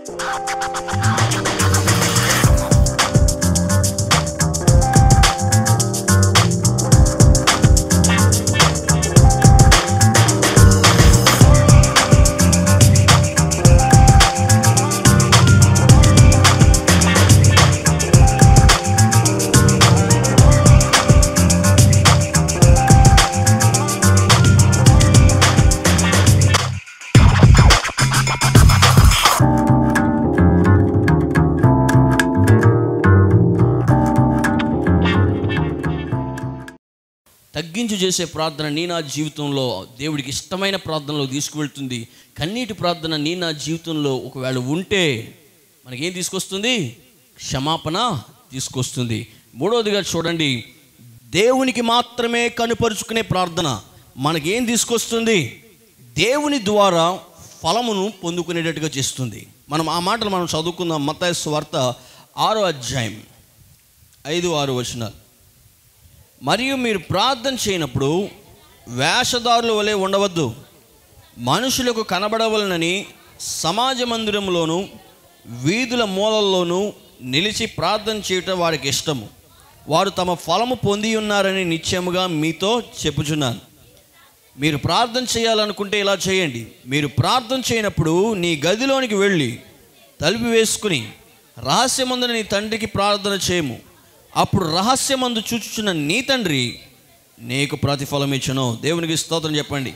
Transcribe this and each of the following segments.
తగ్గించి చేసే ప్రార్థన నీ నా జీవితంలో దేవుడికి ఇష్టమైన ప్రార్థనలో తీసుకువెళ్తుంది కన్నీటి ప్రార్థన నీ నా జీవితంలో ఒకవేళ ఉంటే మనకేం తీసుకొస్తుంది క్షమాపణ తీసుకొస్తుంది మూడవదిగా చూడండి దేవునికి మాత్రమే కనుపరుచుకునే ప్రార్థన మనకేం తీసుకొస్తుంది దేవుని ద్వారా ఫలమును పొందుకునేటట్టుగా చేస్తుంది మనం ఆ మాటలు మనం చదువుకుందాం మత్తాయి వార్త ఆరో అధ్యాయం ఐదు ఆరు వచనాలు మరియు మీరు ప్రార్థన చేయనప్పుడు వేషధారుల వలె ఉండవద్దు మనుషులకు కనబడవలనని సమాజ మందిరంలోను వీధుల మూలల్లోనూ నిలిచి ప్రార్థన చేయటం వారికి ఇష్టము వారు తమ ఫలము పొంది ఉన్నారని నిత్యముగా మీతో చెప్పుచున్నాను మీరు ప్రార్థన చేయాలనుకుంటే ఇలా చేయండి మీరు ప్రార్థన చేయనప్పుడు నీ గదిలోనికి వెళ్ళి తలుపు వేసుకుని రహస్యమందున నీ తండ్రికి ప్రార్థన చేయము అప్పుడు రహస్యమందు చూచుచున్న నీ తండ్రి నీకు ప్రతిఫలం ఇచ్చును దేవునికి స్తోత్రం చెప్పండి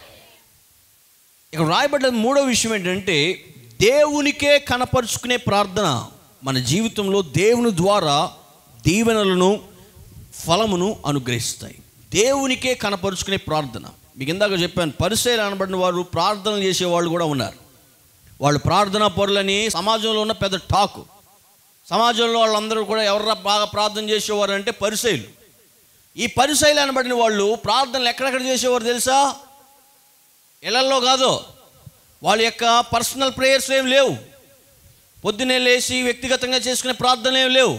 ఇక్కడ రాయబడ్డ మూడో విషయం ఏంటంటే దేవునికే కనపరుచుకునే ప్రార్థన మన జీవితంలో దేవుని ద్వారా దీవెనలను ఫలమును అనుగ్రహిస్తాయి దేవునికే కనపరుచుకునే ప్రార్థన మీకు ఇందాక చెప్పాను పరిశైలు అనబడిన వారు ప్రార్థనలు చేసేవాళ్ళు కూడా ఉన్నారు వాళ్ళు ప్రార్థనా పరులని సమాజంలో ఉన్న పెద్ద టాకు సమాజంలో వాళ్ళందరూ కూడా ఎవరు బాగా ప్రార్థన చేసేవారు అంటే పరిశైలు ఈ పరిశైలు అనబడిన వాళ్ళు ప్రార్థనలు ఎక్కడెక్కడ చేసేవారు తెలుసా ఇళ్లలో కాదు వాళ్ళ యొక్క పర్సనల్ ప్రేయర్స్ ఏం లేవు పొద్దున్నే లేచి వ్యక్తిగతంగా చేసుకునే ప్రార్థనలు ఏం లేవు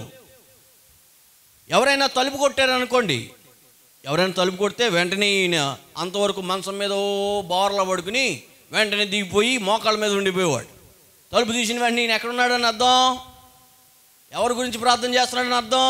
ఎవరైనా తలుపు కొట్టారనుకోండి ఎవరైనా తలుపు కొడితే వెంటనే ఈయన అంతవరకు మంచం మీద ఓ బోర్లా పడుకుని వెంటనే దిగిపోయి మోకాళ్ళ మీద ఉండిపోయేవాడు తలుపు తీసిన వెంటనే ఈయన ఎక్కడున్నాడని అర్థం ఎవరి గురించి ప్రార్థన చేస్తున్నాడని అర్థం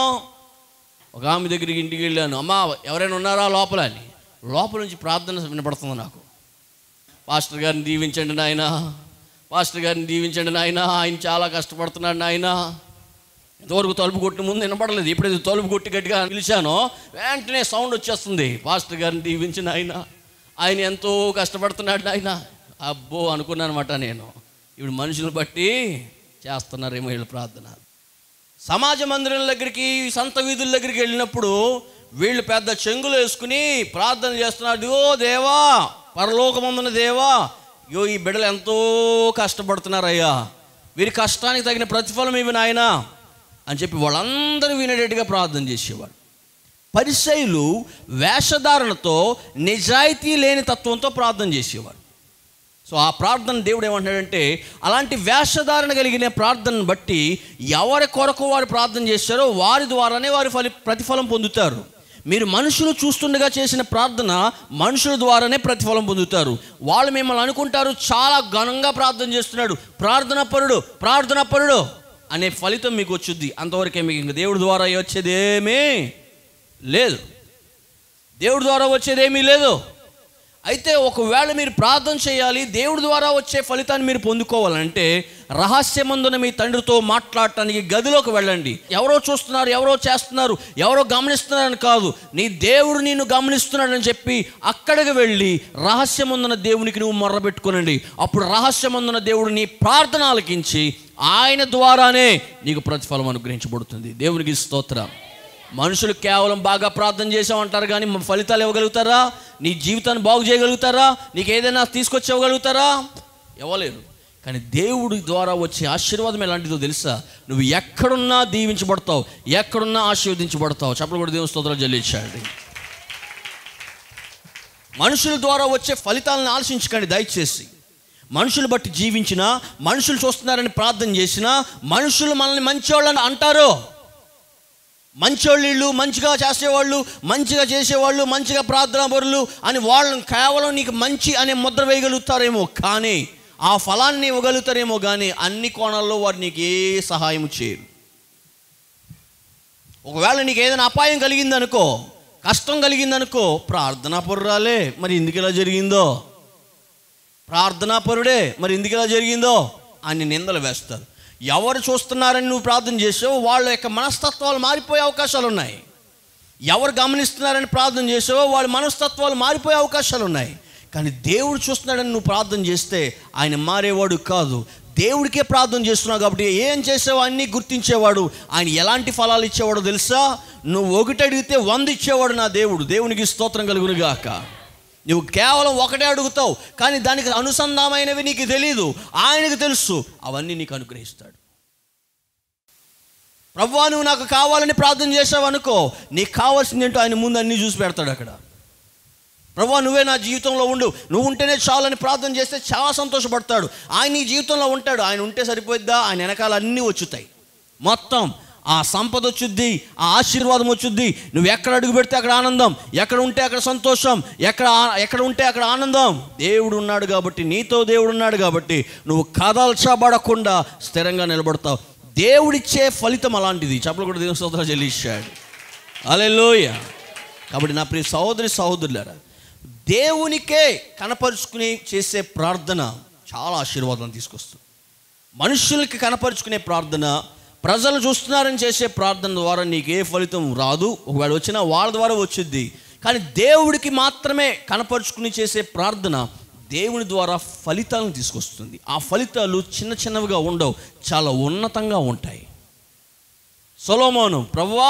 ఒక ఆమె దగ్గరికి ఇంటికి వెళ్ళాను అమ్మా ఎవరైనా ఉన్నారా లోపల అని లోపల నుంచి ప్రార్థన వినపడుతుంది నాకు పాస్టర్ గారిని దీవించండి నాయన పాస్టర్ గారిని దీవించండి నాయన ఆయన చాలా కష్టపడుతున్నాడు నాయన ఇంతవరకు తలుపు కొట్టిన ముందు వినపడలేదు ఎప్పుడైతే తలుపు కొట్టి గట్టిగా పిలిచానో వెంటనే సౌండ్ వచ్చేస్తుంది పాస్టర్ గారిని దీవించిన ఆయన ఆయన ఎంతో కష్టపడుతున్నాడు ఆయన అబ్బో అనుకున్నాను అనమాట నేను ఇప్పుడు మనుషులు బట్టి చేస్తున్నారేమో వీళ్ళు ప్రార్థన సమాజ మందిరం దగ్గరికి సంత వీధుల దగ్గరికి వెళ్ళినప్పుడు వీళ్ళు పెద్ద చెంగులు వేసుకుని ప్రార్థన చేస్తున్నారు ఓ దేవా పరలోకమందున దేవా యో ఈ బిడ్డలు ఎంతో కష్టపడుతున్నారయ్యా వీరి కష్టానికి తగిన ప్రతిఫలం ఇవి నాయనా అని చెప్పి వాళ్ళందరూ వినేటట్టుగా ప్రార్థన చేసేవాడు పరిసయులు వేషధారణతో నిజాయితీ లేని తత్వంతో ప్రార్థన చేసేవాడు సో ఆ ప్రార్థన దేవుడు ఏమంటాడంటే అలాంటి వేషధారణ కలిగిన ప్రార్థనను బట్టి ఎవరి కొరకు వారు ప్రార్థన చేశారో వారి ద్వారానే వారి ఫలి ప్రతిఫలం పొందుతారు మీరు మనుషులు చూస్తుండగా చేసిన ప్రార్థన మనుషుల ద్వారానే ప్రతిఫలం పొందుతారు వాళ్ళు మిమ్మల్ని అనుకుంటారు చాలా ఘనంగా ప్రార్థన చేస్తున్నాడు ప్రార్థన పరుడు ప్రార్థన పరుడు అనే ఫలితం మీకు వచ్చుద్ది అంతవరకే మీకు ఇంక దేవుడి ద్వారా వచ్చేదేమీ లేదు దేవుడి ద్వారా వచ్చేదేమీ లేదు అయితే ఒకవేళ మీరు ప్రార్థన చేయాలి దేవుడి ద్వారా వచ్చే ఫలితాన్ని మీరు పొందుకోవాలంటే రహస్యమందున మీ తండ్రితో మాట్లాడటానికి గదిలోకి వెళ్ళండి ఎవరో చూస్తున్నారు ఎవరో చేస్తున్నారు ఎవరో గమనిస్తున్నారని కాదు నీ దేవుడు నిన్ను గమనిస్తున్నాడని చెప్పి అక్కడికి వెళ్ళి రహస్యమందున దేవునికి నువ్వు మొర్రబెట్టుకునండి అప్పుడు రహస్యమందున దేవుడు నీ ప్రార్థన ఆలకించి ఆయన ద్వారానే నీకు ప్రతిఫలం అనుగ్రహించబడుతుంది దేవునికి స్తోత్రం మనుషులు కేవలం బాగా ప్రార్థన చేసామంటారు కానీ మ- ఫలితాలు ఇవ్వగలుగుతారా నీ జీవితాన్ని బాగు చేయగలుగుతారా నీకు ఏదైనా తీసుకొచ్చి ఇవ్వగలుగుతారా ఇవ్వలేరు కానీ దేవుడి ద్వారా వచ్చే ఆశీర్వాదం ఎలాంటిదో తెలుసా నువ్వు ఎక్కడున్నా దీవించబడతావు ఎక్కడున్నా ఆశీర్వదించబడతావు చెప్పలు కూడా దేవుని స్తోత్రాలు చెల్లించాడు మనుషుల ద్వారా వచ్చే ఫలితాలను ఆలోచించకండి దయచేసి మనుషులు బట్టి జీవించినా మనుషులు చూస్తున్నారని ప్రార్థన చేసినా మనుషులు మనల్ని మంచివాళ్ళని అంటారు మంచోళ్ళు వీళ్ళు మంచిగా చేసేవాళ్ళు మంచిగా చేసేవాళ్ళు మంచిగా ప్రార్థనా పరులు అని వాళ్ళని కేవలం నీకు మంచి అనే ముద్ర వేయగలుగుతారేమో కానీ ఆ ఫలాన్ని ఇవ్వగలుగుతారేమో కానీ అన్ని కోణాల్లో వారు నీకు ఏ సహాయం చేయరు ఒకవేళ నీకు ఏదైనా అపాయం కలిగిందనుకో కష్టం కలిగిందనుకో ప్రార్థనా పరురాలే మరి ఎందుకు ఇలా జరిగిందో ప్రార్థనా పరుడే మరి ఎందుకు ఇలా జరిగిందో అని నిందలు వేస్తారు ఎవరు చూస్తున్నారని నువ్వు ప్రార్థన చేసావు వాళ్ళ యొక్క మనస్తత్వాలు మారిపోయే అవకాశాలు ఉన్నాయి ఎవరు గమనిస్తున్నారని ప్రార్థన చేసావో వాళ్ళ మనస్తత్వాలు మారిపోయే అవకాశాలు ఉన్నాయి కానీ దేవుడు చూస్తున్నాడని నువ్వు ప్రార్థన చేస్తే ఆయన మారేవాడు కాదు దేవుడికే ప్రార్థన చేస్తున్నావు కాబట్టి ఏం చేసావో అన్నీ గుర్తించేవాడు ఆయన ఎలాంటి ఫలాలు ఇచ్చేవాడో తెలుసా నువ్వు ఒకటి అడిగితే వంద ఇచ్చేవాడు నా దేవుడు దేవునికి స్తోత్రం కలుగును గాక నువ్వు కేవలం ఒకటే అడుగుతావు కానీ దానికి అనుసంధానమైనవి నీకు తెలియదు ఆయనకు తెలుసు అవన్నీ నీకు అనుగ్రహిస్తాడు ప్రవ్వా నువ్వు నాకు కావాలని ప్రార్థన చేసావు అనుకో నీకు కావాల్సింది ఏంటో ఆయన ముందు అన్నీ చూసి పెడతాడు అక్కడ ప్రభా నువ్వే నా జీవితంలో ఉండు నువ్వు ఉంటేనే చాలని ప్రార్థన చేస్తే చాలా సంతోషపడతాడు ఆయన నీ జీవితంలో ఉంటాడు ఆయన ఉంటే సరిపోద్దా ఆయన వెనకాల అన్నీ వచ్చుతాయి మొత్తం ఆ సంపద వచ్చుద్ది ఆ ఆశీర్వాదం వచ్చుద్ది నువ్వు ఎక్కడ అడుగు పెడితే అక్కడ ఆనందం ఎక్కడ ఉంటే అక్కడ సంతోషం ఎక్కడ ఆ- ఎక్కడ ఉంటే అక్కడ ఆనందం దేవుడు ఉన్నాడు కాబట్టి నీతో దేవుడు ఉన్నాడు కాబట్టి నువ్వు కదల్చబడకుండా స్థిరంగా నిలబడతావు దేవుడిచ్చే ఫలితం అలాంటిది చెప్పలు కూడా దేవుని స్తోత్రాలు చెల్లించాడు అలెలోయ కాబట్టి నా ప్రియ సహోదరి సహోదరులారా దేవునికే కనపరుచుకుని చేసే ప్రార్థన చాలా ఆశీర్వాదం తీసుకొస్తుంది మనుషులకి కనపరుచుకునే ప్రార్థన ప్రజలు చూస్తున్నారని చేసే ప్రార్థన ద్వారా నీకు ఏ ఫలితం రాదు ఒకవేళ వచ్చినా వాళ్ళ ద్వారా వచ్చింది కానీ దేవుడికి మాత్రమే కనపరుచుకుని చేసే ప్రార్థన దేవుని ద్వారా ఫలితాలను తీసుకొస్తుంది ఆ ఫలితాలు చిన్న చిన్నవిగా ఉండవు చాలా ఉన్నతంగా ఉంటాయి సొలోమోను ప్రవ్వా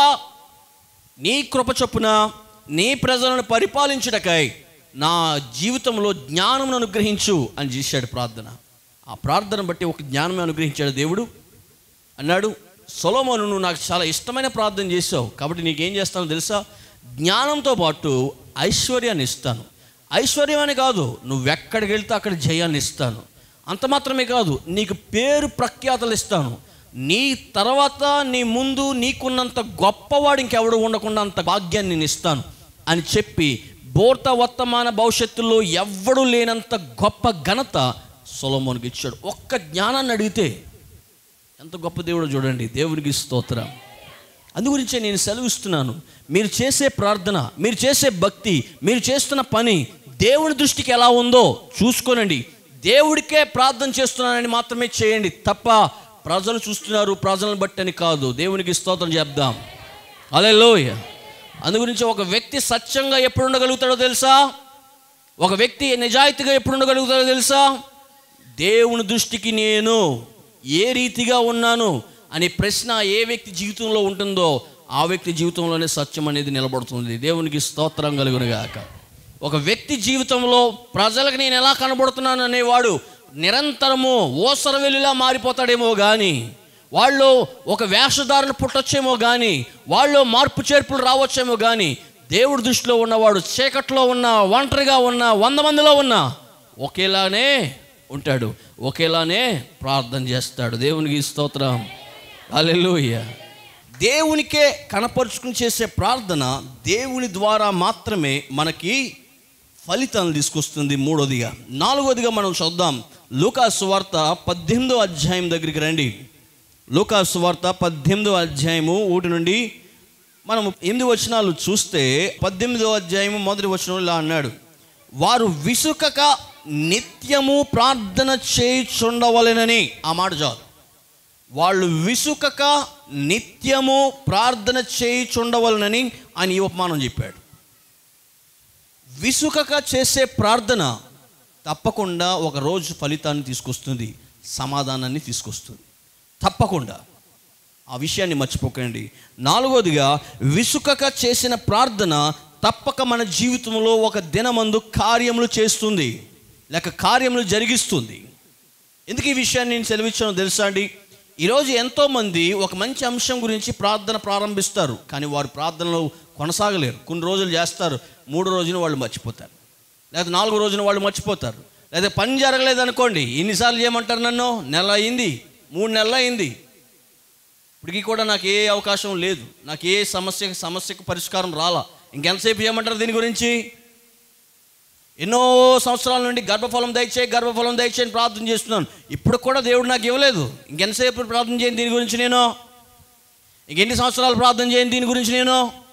నీ కృప చొప్పున నీ ప్రజలను పరిపాలించుటకై నా జీవితంలో జ్ఞానం అనుగ్రహించు అని చేశాడు ప్రార్థన ఆ ప్రార్థన బట్టి ఒక జ్ఞానం అనుగ్రహించాడు దేవుడు అన్నాడు సొలోమోను నువ్వు నాకు చాలా ఇష్టమైన ప్రార్థన చేసావు కాబట్టి నీకేం చేస్తానో తెలుసా జ్ఞానంతో పాటు ఐశ్వర్యాన్ని ఇస్తాను ఐశ్వర్యం అని కాదు నువ్వెక్కడికి వెళ్తే అక్కడ జయాన్ని ఇస్తాను అంత మాత్రమే కాదు నీకు పేరు ప్రఖ్యాతలు ఇస్తాను నీ తర్వాత నీ ముందు నీకున్నంత గొప్పవాడు ఇంకెవడు ఉండకుండా అంత భాగ్యాన్ని నేను ఇస్తాను అని చెప్పి బోర్త వర్తమాన భవిష్యత్తులో ఎవ్వడు లేనంత గొప్ప ఘనత సొలమోనికి ఇచ్చాడు ఒక్క జ్ఞానాన్ని అడిగితే ఎంత గొప్ప దేవుడో చూడండి దేవునికి స్తోత్రం అందుగురించే నేను సెలవిస్తున్నాను మీరు చేసే ప్రార్థన మీరు చేసే భక్తి మీరు చేస్తున్న పని దేవుని దృష్టికి ఎలా ఉందో చూసుకోనండి దేవుడికే ప్రార్థన చేస్తున్నానని మాత్రమే చేయండి తప్ప ప్రజలు చూస్తున్నారు ప్రజలను బట్టి అని కాదు దేవునికి స్తోత్రం చెప్దాం అలే లోయ అందుగురించి ఒక వ్యక్తి సత్యంగా ఎప్పుడు ఉండగలుగుతాడో తెలుసా ఒక వ్యక్తి నిజాయితీగా ఎప్పుడు ఉండగలుగుతాడో తెలుసా దేవుని దృష్టికి నేను ఏ రీతిగా ఉన్నాను అనే ప్రశ్న ఏ వ్యక్తి జీవితంలో ఉంటుందో ఆ వ్యక్తి జీవితంలోనే సత్యం అనేది నిలబడుతుంది దేవునికి స్తోత్రం కలుగునుగాక ఒక వ్యక్తి జీవితంలో ప్రజలకు నేను ఎలా కనబడుతున్నాను అనేవాడు నిరంతరము ఓసరవెల్లిలా మారిపోతాడేమో కానీ వాళ్ళు ఒక వేషధారణ పుట్టొచ్చేమో కానీ వాళ్ళు మార్పు చేర్పులు రావచ్చేమో కానీ దేవుడి దృష్టిలో ఉన్నవాడు చీకట్లో ఉన్న ఒంటరిగా ఉన్న వంద మందిలో ఉన్న ఒకేలానే ఉంటాడు ఒకేలానే ప్రార్థన చేస్తాడు దేవునికి స్తోత్రం అలెలుయ్య దేవునికే కనపరుచుకుని చేసే ప్రార్థన దేవుని ద్వారా మాత్రమే మనకి ఫలితాలను తీసుకొస్తుంది మూడోదిగా నాలుగోదిగా మనం చూద్దాం లూకాసు వార్త పద్దెనిమిదో అధ్యాయం దగ్గరికి రండి లూకాసు వార్త పద్దెనిమిదో అధ్యాయము ఊటి నుండి మనం ఎనిమిది వచనాలు చూస్తే పద్దెనిమిదో అధ్యాయము మొదటి వచనం ఇలా అన్నాడు వారు విసుకక నిత్యము ప్రార్థన చేయుచుండవలెనని ఆ మాట చాలు వాళ్ళు విసుకక నిత్యము ప్రార్థన చేయుచుండవలనని ఆయన ఈ ఉపమానం చెప్పాడు విసుకక చేసే ప్రార్థన తప్పకుండా ఒక రోజు ఫలితాన్ని తీసుకొస్తుంది సమాధానాన్ని తీసుకొస్తుంది తప్పకుండా ఆ విషయాన్ని మర్చిపోకండి నాలుగోదిగా విసుకక చేసిన ప్రార్థన తప్పక మన జీవితంలో ఒక దినమందు కార్యములు చేస్తుంది లేక కార్యములు జరిగిస్తుంది ఎందుకు ఈ విషయాన్ని నేను సెలవిచ్చానో తెలుసా అండి ఈరోజు ఎంతోమంది ఒక మంచి అంశం గురించి ప్రార్థన ప్రారంభిస్తారు కానీ వారు ప్రార్థనలో కొనసాగలేరు కొన్ని రోజులు చేస్తారు మూడు రోజున వాళ్ళు మర్చిపోతారు లేదా నాలుగు రోజున వాళ్ళు మర్చిపోతారు లేదా పని జరగలేదు అనుకోండి ఎన్నిసార్లు చేయమంటారు నన్ను నెల అయింది మూడు నెలలు అయింది ఇప్పటికీ కూడా నాకు ఏ అవకాశం లేదు నాకు ఏ సమస్య సమస్యకు పరిష్కారం రాలా ఇంకెంతసేపు చేయమంటారు దీని గురించి ఎన్నో సంవత్సరాల నుండి గర్భఫలం దయచేయి గర్భఫలం దయచేయని ప్రార్థన చేస్తున్నాను ఇప్పుడు కూడా దేవుడు నాకు ఇవ్వలేదు ఇంకెంతసేపు ప్రార్థన చేయను దీని గురించి నేను ఇంకెన్ని సంవత్సరాలు ప్రార్థన చేయను దీని గురించి నేను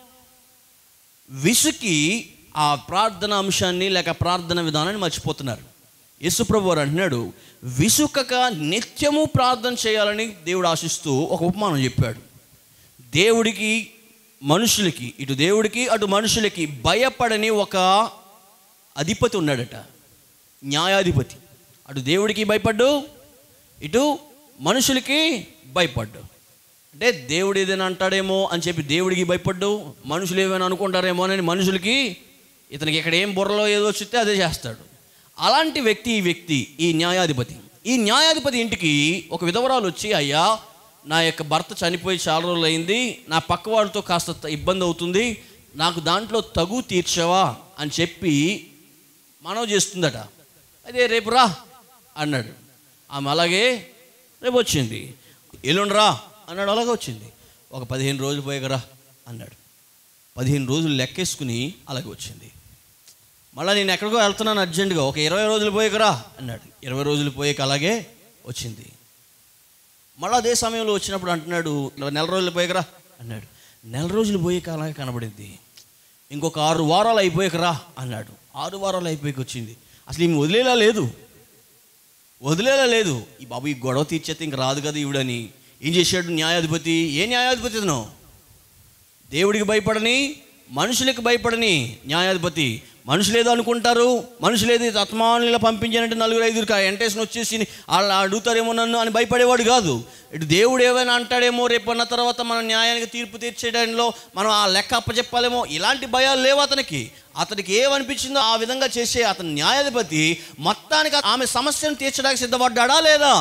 విసుకి ఆ ప్రార్థన అంశాన్ని లేక ప్రార్థన విధానాన్ని మర్చిపోతున్నారు యేసుప్రభు వారు అంటున్నాడు విసుకక నిత్యము ప్రార్థన చేయాలని దేవుడు ఆశిస్తూ ఒక ఉపమానం చెప్పాడు దేవుడికి మనుషులకి ఇటు దేవుడికి అటు మనుషులకి భయపడని ఒక అధిపతి ఉన్నాడట న్యాయాధిపతి అటు దేవుడికి భయపడ్డు ఇటు మనుషులకి భయపడ్డు అంటే దేవుడు ఏదైనా అంటాడేమో అని చెప్పి దేవుడికి భయపడ్డు మనుషులు ఏమైనా అనుకుంటారేమో అని మనుషులకి ఇతనికి ఇక్కడ ఏం బుర్రలో ఏదో వచ్చితే అదే చేస్తాడు అలాంటి వ్యక్తి ఈ వ్యక్తి ఈ న్యాయాధిపతి ఈ న్యాయాధిపతి ఇంటికి ఒక విధవరాలు వచ్చి అయ్యా నా యొక్క భర్త చనిపోయి చాలా రోజులు అయింది నా పక్క వాళ్ళతో కాస్త త- ఇబ్బంది అవుతుంది నాకు దాంట్లో తగు తీర్చవా అని చెప్పి మనవి చేస్తుందట అదే రేపు రా అన్నాడు ఆమె అలాగే రేపు వచ్చింది ఎల్లుండి రా అన్నాడు అలాగే వచ్చింది ఒక పదిహేను రోజులు పోయాక రా అన్నాడు పదిహేను రోజులు లెక్కేసుకుని అలాగే వచ్చింది మళ్ళీ నేను ఎక్కడికో వెళ్తున్నాను అర్జెంటుగా ఒక ఇరవై రోజులు పోయాక రా అన్నాడు ఇరవై రోజులు పోయాక అలాగే వచ్చింది మళ్ళీ అదే సమయంలో వచ్చినప్పుడు అంటున్నాడు నెల రోజులు పోయాక రా అన్నాడు నెల రోజులు పోయాక అలాగే కనబడింది ఇంకొక ఆరు వారాలు అయిపోయాక రా అన్నాడు ఆరు వారాలు అయిపోయాక వచ్చింది అసలు ఈమె వదిలేలా లేదు వదిలేలా లేదు ఈ బాబు ఈ గొడవ తీర్చేస్తే ఇంక రాదు కదా ఈవిడని ఏం చేశాడు న్యాయాధిపతి ఏ న్యాయాధిపతి ఇతను దేవుడికి భయపడని మనుషులకు భయపడని న్యాయాధిపతి మనుషులు ఏదో అనుకుంటారు మనుషులు ఏదో ఆత్మానుల పంపించానంటే నలుగురు ఐదుగురు ఎంటేషన్ వచ్చేసి వాళ్ళు అడుగుతారేమో నన్ను అని భయపడేవాడు కాదు ఇటు దేవుడు ఏమైనా అంటాడేమో రేపు అన్న తర్వాత మన న్యాయానికి తీర్పు తీర్చేయడంలో మనం ఆ లెక్క అప్పచెప్పాలేమో ఇలాంటి భయాలు లేవు అతనికి అతనికి ఏమనిపించిందో ఆ విధంగా చేసే అతని న్యాయాధిపతి మొత్తానికి ఆమె సమస్యను తీర్చడానికి సిద్ధపడ్డాడా లేదా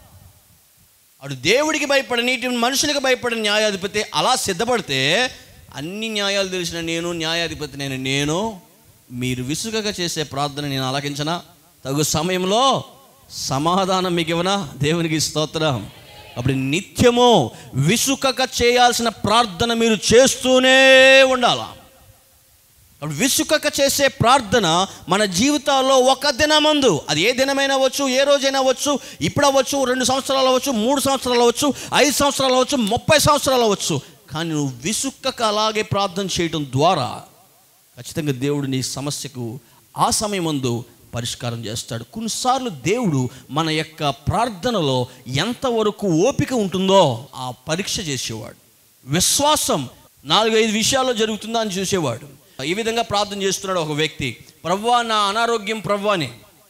అటు దేవుడికి భయపడని ఇటు మనుషులకు భయపడిన న్యాయాధిపతి అలా సిద్ధపడితే అన్ని న్యాయాలు తెలిసిన నేను న్యాయాధిపతి నేను నేను మీరు విసుగగా చేసే ప్రార్థన నేను ఆలకించనా తగు సమయంలో సమాధానం మీకు ఇవ్వనా దేవునికి స్తోత్రం అప్పుడు నిత్యము విసుకక చేయాల్సిన ప్రార్థన మీరు చేస్తూనే ఉండాలా అప్పుడు విసుకక చేసే ప్రార్థన మన జీవితాల్లో ఒక దినమందు అది ఏ దినమైనా అవ్వచ్చు ఏ రోజైనా అవ్వచ్చు ఇప్పుడు అవ్వచ్చు రెండు సంవత్సరాలు అవ్వచ్చు మూడు సంవత్సరాలు అవ్వచ్చు ఐదు సంవత్సరాలు అవ్వచ్చు ముప్పై సంవత్సరాలు అవ్వచ్చు కానీ నువ్వు విసుక్కక అలాగే ప్రార్థన చేయడం ద్వారా ఖచ్చితంగా దేవుడు నీ సమస్యకు ఆ సమయమందు పరిష్కారం చేస్తాడు కొన్నిసార్లు దేవుడు మన యొక్క ప్రార్థనలో ఎంతవరకు ఓపిక ఉంటుందో ఆ పరీక్ష చేసేవాడు విశ్వాసం నాలుగైదు విషయాల్లో జరుగుతుందా అని చూసేవాడు ఈ విధంగా ప్రార్థన చేస్తున్నాడు ఒక వ్యక్తి ప్రవ్వా నా అనారోగ్యం ప్రవ్వా అని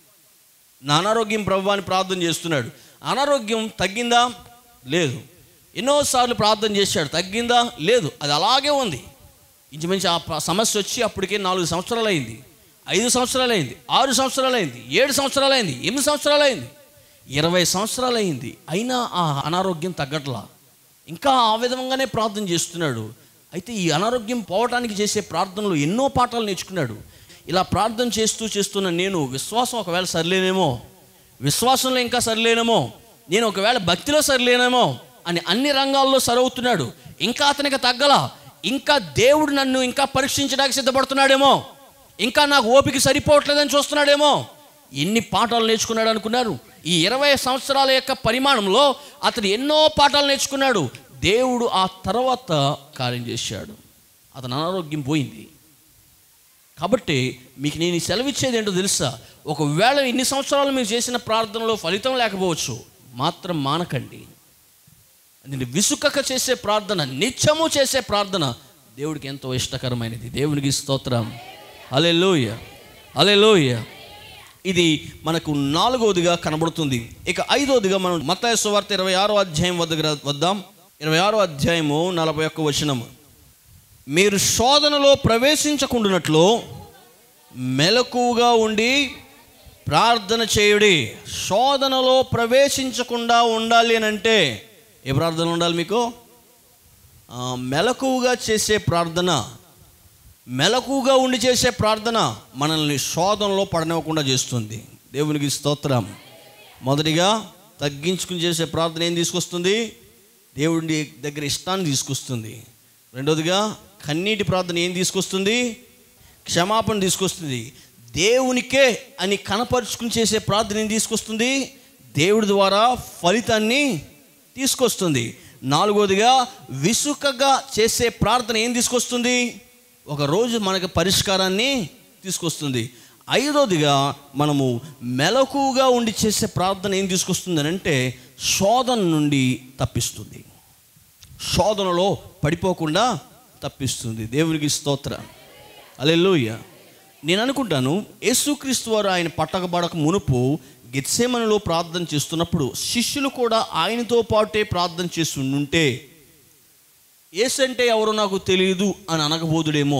నా అనారోగ్యం ప్రవ్వా అని ప్రార్థన చేస్తున్నాడు అనారోగ్యం తగ్గిందా లేదు ఎన్నోసార్లు ప్రార్థన చేశాడు తగ్గిందా లేదు అది అలాగే ఉంది ఇంచుమించు ఆ ప- సమస్య వచ్చి అప్పటికే నాలుగు సంవత్సరాలు అయింది ఐదు సంవత్సరాలు అయింది ఆరు సంవత్సరాలు అయింది ఏడు సంవత్సరాలు అయింది ఎనిమిది సంవత్సరాలు అయింది ఇరవై సంవత్సరాలు అయింది అయినా ఆ అనారోగ్యం తగ్గట్లా ఇంకా ఆ విధంగానే ప్రార్థన చేస్తున్నాడు అయితే ఈ అనారోగ్యం పోవటానికి చేసే ప్రార్థనలు ఎన్నో పాఠాలు నేర్చుకున్నాడు ఇలా ప్రార్థన చేస్తూ చేస్తున్న నేను విశ్వాసం ఒకవేళ సరిలేనేమో విశ్వాసంలో ఇంకా సరిలేనేమో నేను ఒకవేళ భక్తిలో సరిలేనేమో అని అన్ని రంగాల్లో సరవుతున్నాడు ఇంకా అతనికి తగ్గల ఇంకా దేవుడు నన్ను ఇంకా పరీక్షించడానికి సిద్ధపడుతున్నాడేమో ఇంకా నాకు ఓపిక సరిపోవట్లేదని చూస్తున్నాడేమో ఎన్ని పాఠాలు నేర్చుకున్నాడు అనుకున్నారు ఈ ఇరవై సంవత్సరాల యొక్క పరిమాణంలో అతడు ఎన్నో పాఠాలు నేర్చుకున్నాడు దేవుడు ఆ తర్వాత కార్యం చేశాడు అతని అనారోగ్యం పోయింది కాబట్టి మీకు నేను ఈ సెలవిచ్చేది ఏంటో తెలుసా ఒకవేళ ఇన్ని సంవత్సరాలు మీరు చేసిన ప్రార్థనలో ఫలితం లేకపోవచ్చు మాత్రం మానకండి అది విసుకక చేసే ప్రార్థన నిత్యము చేసే ప్రార్థన దేవుడికి ఎంతో ఇష్టకరమైనది దేవునికి స్తోత్రం అలే లోయ అలే లోయ ఇది మనకు నాలుగవదిగా కనబడుతుంది ఇక ఐదవదిగా మనం మత్తాయి సువార్త ఇరవై ఆరో అధ్యాయం వద్ద వద్దాం ఇరవై ఆరో అధ్యాయము నలభై ఒక్క వచనము మీరు శోధనలో ప్రవేశించకుండానట్లు మెలకుగా ఉండి ప్రార్థన చేయుడి శోధనలో ప్రవేశించకుండా ఉండాలి అని అంటే ఏ ప్రార్థన ఉండాలి మీకు ఆ, మెలకువగా చేసే ప్రార్థన మెలకుగా ఉండి చేసే ప్రార్థన మనల్ని శోధనలో పడనివ్వకుండా చేస్తుంది దేవునికి స్తోత్రం మొదటిగా తగ్గించుకుని చేసే ప్రార్థన ఏం తీసుకొస్తుంది దేవుడి దగ్గర ఇష్టాన్ని తీసుకొస్తుంది రెండోదిగా కన్నీటి ప్రార్థన ఏం తీసుకొస్తుంది క్షమాపణ తీసుకొస్తుంది దేవునికే అని కనపరుచుకుని చేసే ప్రార్థన ఏం తీసుకొస్తుంది దేవుడి ద్వారా ఫలితాన్ని తీసుకొస్తుంది నాలుగోదిగా విసుకగా చేసే ప్రార్థన ఏం తీసుకొస్తుంది ఒక రోజు మనకు పరిష్కారాన్ని తీసుకొస్తుంది ఐదోదిగా మనము మెలకుగా ఉండి చేసే ప్రార్థన ఏం తీసుకొస్తుంది అని అంటే శోధన నుండి తప్పిస్తుంది శోధనలో పడిపోకుండా తప్పిస్తుంది దేవునికి స్తోత్ర అలెల్లోయ నేను అనుకుంటాను యేసుక్రీస్తు వారు ఆయన పట్టకబడక మునుపు గెత్సేమనలో ప్రార్థన చేస్తున్నప్పుడు శిష్యులు కూడా ఆయనతో పాటే ప్రార్థన చేసి ఉంటే యేసు అంటే ఎవరో నాకు తెలియదు అని అనకపోదుడేమో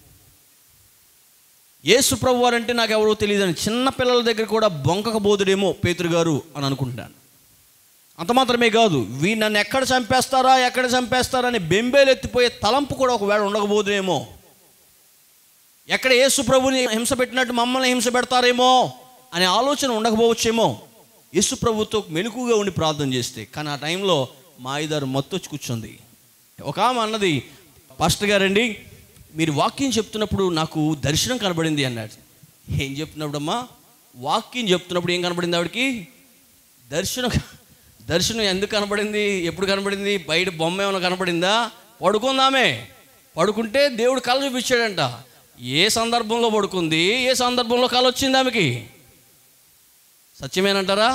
యేసు ప్రభు వారంటే నాకు ఎవరో తెలియదు అని చిన్న పిల్లల దగ్గర కూడా బొంకకపోదుడేమో పేతురు గారు అని అనుకుంటాను అంత మాత్రమే కాదు వీ నన్ను ఎక్కడ చంపేస్తారా ఎక్కడ చంపేస్తారా అని బెంబేలు ఎత్తిపోయే తలంపు కూడా ఒకవేళ ఉండకపోదునేమో ఎక్కడ యేసు ప్రభుని హింస పెట్టినట్టు మమ్మల్ని హింస పెడతారేమో అనే ఆలోచన ఉండకపోవచ్చేమో యేసు ప్రభుతో మెలకుగా ఉండి ప్రార్థన చేస్తే కానీ ఆ టైంలో మా ఐదారు మత్తు వచ్చి కూర్చుంది ఒక ఆమె అన్నది పాస్టర్ గారండి మీరు వాక్యం చెప్తున్నప్పుడు నాకు దర్శనం కనబడింది అన్నాడు ఏం చెప్తున్నప్పుడమ్మా వాక్యం చెప్తున్నప్పుడు ఏం కనబడింది ఆవిడకి దర్శనం దర్శనం ఎందుకు కనబడింది ఎప్పుడు కనబడింది బయట బొమ్మ ఏమైనా కనబడిందా పడుకుందామే పడుకుంటే దేవుడు కళ చూపించాడంట ఏ సందర్భంలో పడుకుంది ఏ సందర్భంలో కళ వచ్చింది ఆమెకి సత్యమేనంటారా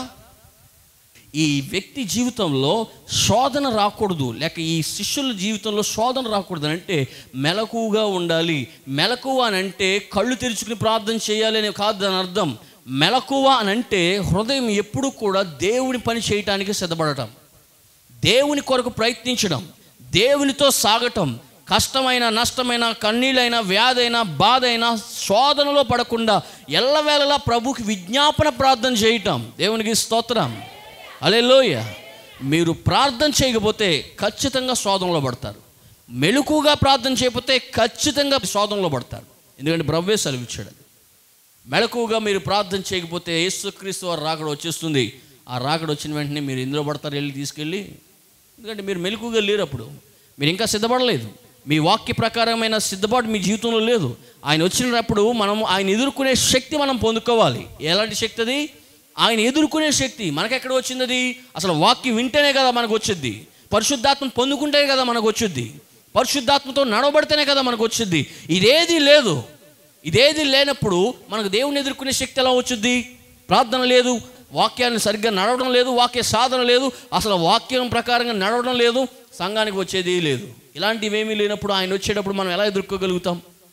ఈ వ్యక్తి జీవితంలో శోధన రాకూడదు లేక ఈ శిష్యుల జీవితంలో శోధన రాకూడదు అని అంటే మెలకుగా ఉండాలి మెలకువ అని అంటే కళ్ళు తెరుచుకుని ప్రార్థన చేయాలి అని కాదు దాని అర్థం మెలకువ అని అంటే హృదయం ఎప్పుడు కూడా దేవుని పని చేయటానికి సిద్ధపడటం దేవుని కొరకు ప్రయత్నించడం దేవునితో సాగటం కష్టమైన నష్టమైన కన్నీళ్ళైన వ్యాధైన బాధ అయినా శోధనలో పడకుండా ఎల్లవేళలా ప్రభుకి విజ్ఞాపన ప్రార్థన చేయటం దేవునికి స్తోత్రం అలే మీరు ప్రార్థన చేయకపోతే ఖచ్చితంగా శోధనలో పడతారు మెలకుగా ప్రార్థన చేయకపోతే ఖచ్చితంగా శోధనలో పడతారు ఎందుకంటే బ్రవ్వే సెలవిచ్చాడు అది మెలకుగా మీరు ప్రార్థన చేయకపోతే యేసుక్రీస్తు వారు రాకడ వచ్చేస్తుంది ఆ రాకడ వచ్చిన వెంటనే మీరు ఇందులో పడతారు వెళ్ళి తీసుకెళ్ళి ఎందుకంటే మీరు మెలకుగా లేరు అప్పుడు మీరు ఇంకా సిద్ధపడలేదు మీ వాక్య ప్రకారమైన సిద్ధపాటు మీ జీవితంలో లేదు ఆయన వచ్చినప్పుడు మనం ఆయన ఎదుర్కొనే శక్తి మనం పొందుకోవాలి ఎలాంటి శక్తి అది ఆయన ఎదుర్కొనే శక్తి మనకెక్కడ వచ్చింది అది అసలు వాక్యం వింటేనే కదా మనకు వచ్చింది పరిశుద్ధాత్మ పొందుకుంటేనే కదా మనకు వచ్చింది పరిశుద్ధాత్మతో నడవబడితేనే కదా మనకు వచ్చింది ఇదేది లేదు ఇదేది లేనప్పుడు మనకు దేవుని ఎదుర్కొనే శక్తి ఎలా వచ్చుద్ది ప్రార్థన లేదు వాక్యాన్ని సరిగ్గా నడవడం లేదు వాక్య సాధన లేదు అసలు వాక్యం ప్రకారంగా నడవడం లేదు సంఘానికి వచ్చేది లేదు ఇలాంటివి ఏమీ లేనప్పుడు ఆయన వచ్చేటప్పుడు మనం ఎలా ఎదుర్కోగలుగుతాం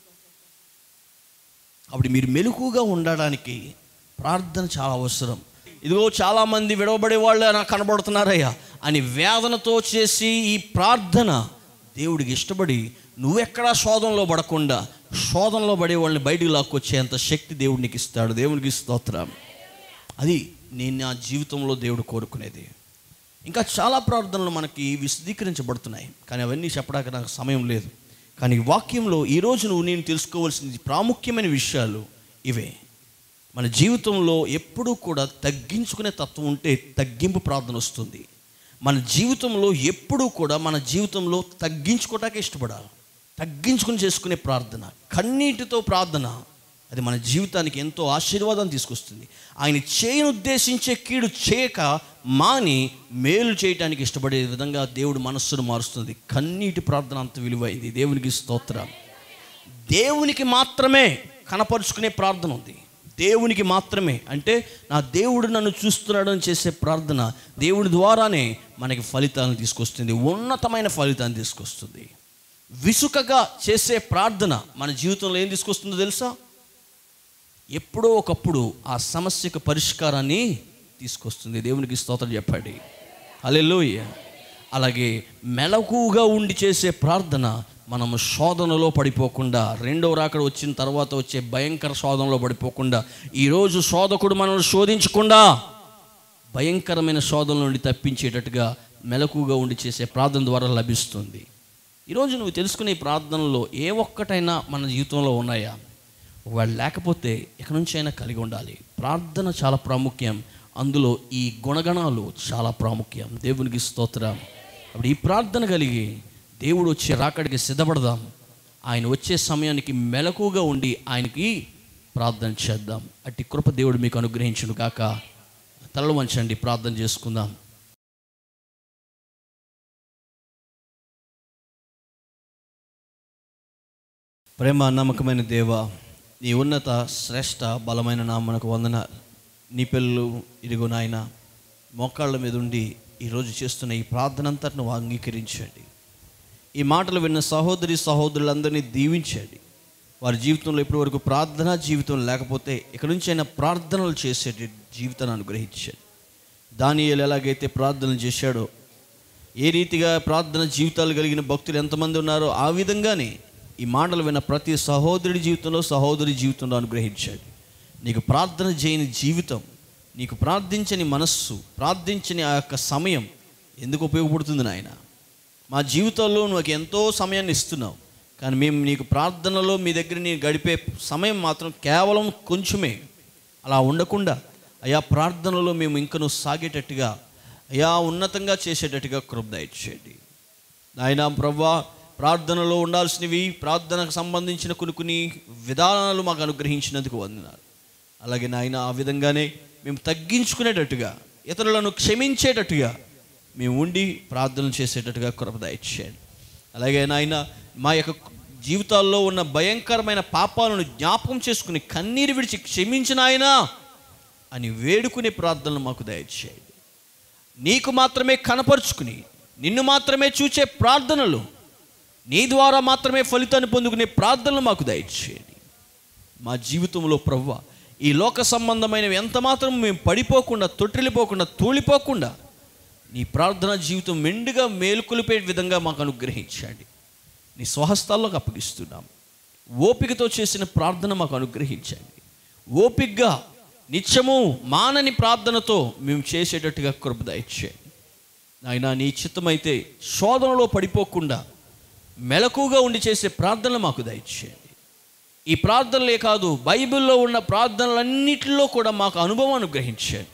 అప్పుడు మీరు మెలకుగా ఉండడానికి ప్రార్థన చాలా అవసరం ఇదిగో చాలామంది విడవబడే వాళ్ళు నాకు కనబడుతున్నారయ్యా అని వేదనతో చేసి ఈ ప్రార్థన దేవుడికి ఇష్టపడి నువ్వెక్కడా శోధనలో పడకుండా శోధనలో పడే వాళ్ళని బయటికి లాక్కొచ్చేంత శక్తి దేవుడు నీకు ఇస్తాడు దేవునికి స్తోత్రం అది నేను నా జీవితంలో దేవుడు కోరుకునేది ఇంకా చాలా ప్రార్థనలు మనకి విశదీకరించబడుతున్నాయి కానీ అవన్నీ చెప్పడానికి నాకు సమయం లేదు కానీ వాక్యంలో ఈరోజు నువ్వు నేను తెలుసుకోవాల్సిన ప్రాముఖ్యమైన విషయాలు ఇవే మన జీవితంలో ఎప్పుడూ కూడా తగ్గించుకునే తత్వం ఉంటే తగ్గింపు ప్రార్థన వస్తుంది మన జీవితంలో ఎప్పుడూ కూడా మన జీవితంలో తగ్గించుకోవటానికి ఇష్టపడాలి తగ్గించుకుని చేసుకునే ప్రార్థన కన్నీటితో ప్రార్థన అది మన జీవితానికి ఎంతో ఆశీర్వాదం తీసుకొస్తుంది ఆయన చేయను ఉద్దేశించే కీడు చేయక మాని మేలు చేయటానికి ఇష్టపడే విధంగా దేవుడు మనస్సును మారుస్తుంది కన్నీటి ప్రార్థన అంత విలువైంది దేవునికి స్తోత్రం దేవునికి మాత్రమే కనపరుచుకునే ప్రార్థన ఉంది దేవునికి మాత్రమే అంటే నా దేవుడు నన్ను చూస్తున్నాడు అని చేసే ప్రార్థన దేవుడి ద్వారానే మనకి ఫలితాలను తీసుకొస్తుంది ఉన్నతమైన ఫలితాన్ని తీసుకొస్తుంది విసుకగా చేసే ప్రార్థన మన జీవితంలో ఏం తీసుకొస్తుందో తెలుసా ఎప్పుడో ఒకప్పుడు ఆ సమస్యకు పరిష్కారాన్ని తీసుకొస్తుంది దేవునికి స్తోత్రం చెప్పండి అలెలోయ అలాగే మెలకుగా ఉండి చేసే ప్రార్థన మనము శోధనలో పడిపోకుండా రెండవ రాకడ వచ్చిన తర్వాత వచ్చే భయంకర శోధనలో పడిపోకుండా ఈరోజు శోధకుడు మనల్ని శోధించకుండా భయంకరమైన శోధన నుండి తప్పించేటట్టుగా మెలకుగా ఉండి చేసే ప్రార్థన ద్వారా లభిస్తుంది ఈరోజు నువ్వు తెలుసుకునే ఈ ప్రార్థనలో ఏ ఒక్కటైనా మన జీవితంలో ఉన్నాయా ఒకవేళ లేకపోతే ఎక్కడి నుంచి అయినా కలిగి ఉండాలి ప్రార్థన చాలా ప్రాముఖ్యం అందులో ఈ గుణగణాలు చాలా ప్రాముఖ్యం దేవునికి స్తోత్రం అప్పుడు ఈ ప్రార్థన కలిగి దేవుడు వచ్చే రాకడికి సిద్ధపడదాం ఆయన వచ్చే సమయానికి మెలకుగా ఉండి ఆయనకి ప్రార్థన చేద్దాం అట్టి కృప దేవుడు మీకు అనుగ్రహించును కాక తలలు వంచండి ప్రార్థన చేసుకుందాం ప్రేమ నమ్మకమైన దేవ నీ ఉన్నత శ్రేష్ట బలమైన నామనకు వందన నీ పిల్లలు ఇదిగో నాయన మోకాళ్ళ మీద ఉండి ఈరోజు చేస్తున్న ఈ ప్రార్థన అంతటిని అంగీకరించండి ఈ మాటలు విన్న సహోదరి సహోదరులందరినీ దీవించండి వారి జీవితంలో ఇప్పటివరకు ప్రార్థనా జీవితం లేకపోతే ఇక నుంచి అయినా ప్రార్థనలు చేసే జీవితాన్ని అనుగ్రహించండి దానియేలు ఎలాగైతే ప్రార్థనలు చేశాడో ఏ రీతిగా ప్రార్థన జీవితాలు కలిగిన భక్తులు ఎంతమంది ఉన్నారో ఆ విధంగానే ఈ మాటలు విన్న ప్రతి సహోదరుడి జీవితంలో సహోదరి జీవితంలో అనుగ్రహించాడు నీకు ప్రార్థన చేయని జీవితం నీకు ప్రార్థించని మనస్సు ప్రార్థించని ఆ యొక్క సమయం ఎందుకు ఉపయోగపడుతుంది నాయన మా జీవితంలో నువ్వు ఎంతో సమయాన్ని ఇస్తున్నావు కానీ మేము నీకు ప్రార్థనలో మీ దగ్గర నీ గడిపే సమయం మాత్రం కేవలం కొంచెమే అలా ఉండకుండా అయా ప్రార్థనలో మేము ఇంకను సాగేటట్టుగా అయా ఉన్నతంగా చేసేటట్టుగా కృప దయచేయండి నాయన ప్రవ్వా ప్రార్థనలో ఉండాల్సినవి ప్రార్థనకు సంబంధించిన కొన్ని కొన్ని విధానాలు మాకు అనుగ్రహించినందుకు వందనాలు అలాగే నాయన ఆ విధంగానే మేము తగ్గించుకునేటట్టుగా ఇతరులను క్షమించేటట్టుగా మేము ఉండి ప్రార్థనలు చేసేటట్టుగా కృప దయచేయండి అలాగే నాయన మా యొక్క జీవితాల్లో ఉన్న భయంకరమైన పాపాలను జ్ఞాపకం చేసుకుని కన్నీరు విడిచి క్షమించిన ఆయన అని వేడుకునే ప్రార్థనలు మాకు దయచేయండి నీకు మాత్రమే కనపరుచుకుని నిన్ను మాత్రమే చూచే ప్రార్థనలు నీ ద్వారా మాత్రమే ఫలితాన్ని పొందుకునే ప్రార్థనలు మాకు దయచేయండి మా జీవితంలో ప్రవ్వ ఈ లోక సంబంధమైనవి ఎంత మాత్రం మేము పడిపోకుండా తొట్టిల్లిపోకుండా తూలిపోకుండా నీ ప్రార్థన జీవితం మెండుగా మేలుకొలిపే విధంగా మాకు అనుగ్రహించండి నీ స్వహస్తాల్లోకి అప్పగిస్తున్నాం ఓపికతో చేసిన ప్రార్థన మాకు అనుగ్రహించండి ఓపికగా నిత్యము మానని ప్రార్థనతో మేము చేసేటట్టుగా కృప దయచేయండి నాయన నీ చిత్తమైతే శోధనలో పడిపోకుండా మెలకుగా ఉండి చేసే ప్రార్థనలు మాకు దయచేయండి ఈ ప్రార్థనలే కాదు బైబిల్లో ఉన్న ప్రార్థనలన్నిటిలో కూడా మాకు అనుభవం అనుగ్రహించండి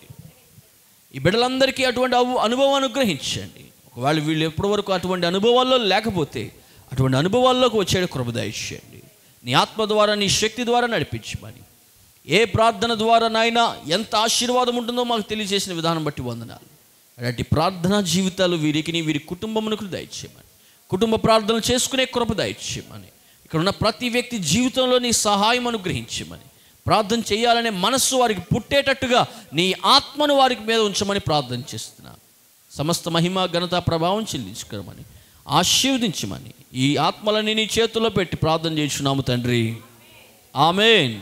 ఈ బిడ్డలందరికీ అటువంటి అవు అనుభవం అనుగ్రహించండి ఒకవేళ వీళ్ళు ఎప్పటి వరకు అటువంటి అనుభవాల్లో లేకపోతే అటువంటి అనుభవాల్లోకి వచ్చే కృప దయచేయండి నీ ఆత్మ ద్వారా నీ శక్తి ద్వారా నడిపించమని ఏ ప్రార్థన ద్వారా నాయన ఎంత ఆశీర్వాదం ఉంటుందో మాకు తెలియజేసిన విధానం బట్టి వందనాలు అలాంటి ప్రార్థనా జీవితాలు వీరికి వీరి కుటుంబమునకు దయచేయమని కుటుంబ ప్రార్థనలు చేసుకునే కృప దయచేయమని ఇక్కడ ఉన్న ప్రతి వ్యక్తి జీవితంలో నీ సహాయం అనుగ్రహించమని ప్రార్థన చేయాలనే మనస్సు వారికి పుట్టేటట్టుగా నీ ఆత్మను వారికి మీద ఉంచమని ప్రార్థన చేస్తున్నాను సమస్త మహిమ ఘనత ప్రభావం చెల్లించుకోమని ఆశీర్వదించమని ఈ ఆత్మలని నీ చేతుల్లో పెట్టి ప్రార్థన చేస్తున్నాము తండ్రి ఆమెన్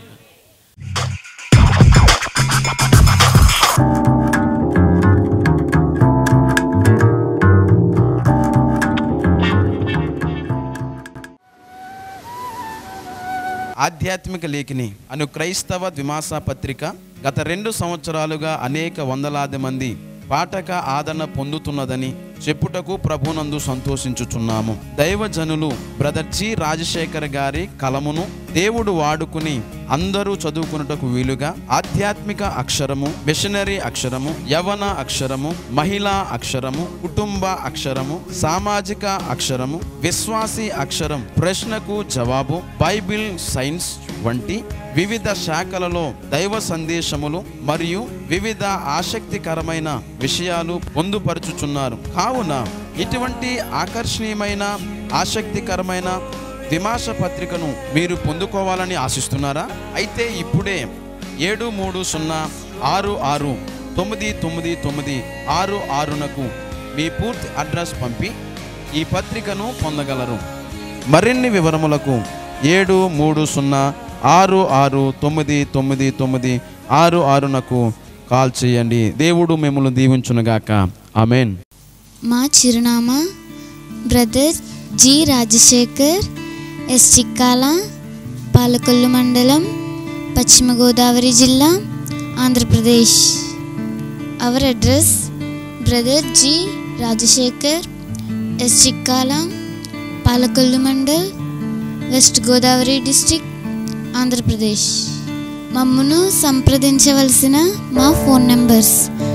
ఆధ్యాత్మిక లేఖిని అను క్రైస్తవ ద్విమాస పత్రిక గత రెండు సంవత్సరాలుగా అనేక వందలాది మంది పాఠక ఆదరణ పొందుతున్నదని చెప్పుటకు ప్రభునందు సంతోషించుచున్నాము దైవజనులు బ్రదర్ జి రాజశేఖర్ గారి కలమును దేవుడు వాడుకుని అందరూ చదువుకున్నటకు వీలుగా ఆధ్యాత్మిక అక్షరము మిషనరీ అక్షరము యవన అక్షరము మహిళా అక్షరము కుటుంబ అక్షరము సామాజిక అక్షరము విశ్వాసి అక్షరం ప్రశ్నకు జవాబు బైబిల్ సైన్స్ వంటి వివిధ శాఖలలో దైవ సందేశములు మరియు వివిధ ఆసక్తికరమైన విషయాలు పొందుపరుచుచున్నారు కావున ఇటువంటి ఆకర్షణీయమైన ఆసక్తికరమైన విమాస పత్రికను మీరు పొందుకోవాలని ఆశిస్తున్నారా అయితే ఇప్పుడే ఏడు మూడు సున్నా ఆరు ఆరు తొమ్మిది తొమ్మిది తొమ్మిది ఆరు ఆరునకు మీ పూర్తి అడ్రస్ పంపి ఈ పత్రికను పొందగలరు మరిన్ని వివరములకు ఏడు మూడు సున్నా ఆరు ఆరు తొమ్మిది తొమ్మిది తొమ్మిది ఆరు ఆరునకు కాల్ చేయండి దేవుడు మిమ్మల్ని దీవించునుగాక ఆమెన్ మా చిరునామా brother G Rajasekhar S Chikkala Palakollu మండలం పశ్చిమ గోదావరి జిల్లా Andhra Pradesh our address brother G Rajasekhar S Chikkala Palakollu mandal west Godavari district Andhra Pradesh మమ్మను సంప్రదించవలసిన మా ఫోన్ నెంబర్స్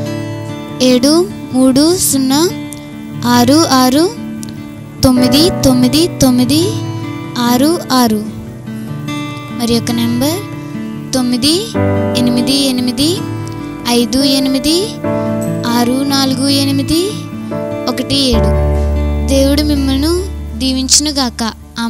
ఏడు మూడు సున్నా ఆరు ఆరు తొమ్మిది తొమ్మిది తొమ్మిది ఆరు ఆరు మరి యొక్క నెంబర్ తొమ్మిది ఎనిమిది ఎనిమిది ఐదు ఎనిమిది ఆరు నాలుగు ఎనిమిది ఒకటి ఏడు దేవుడు మిమ్మల్ని దీవించునుగాక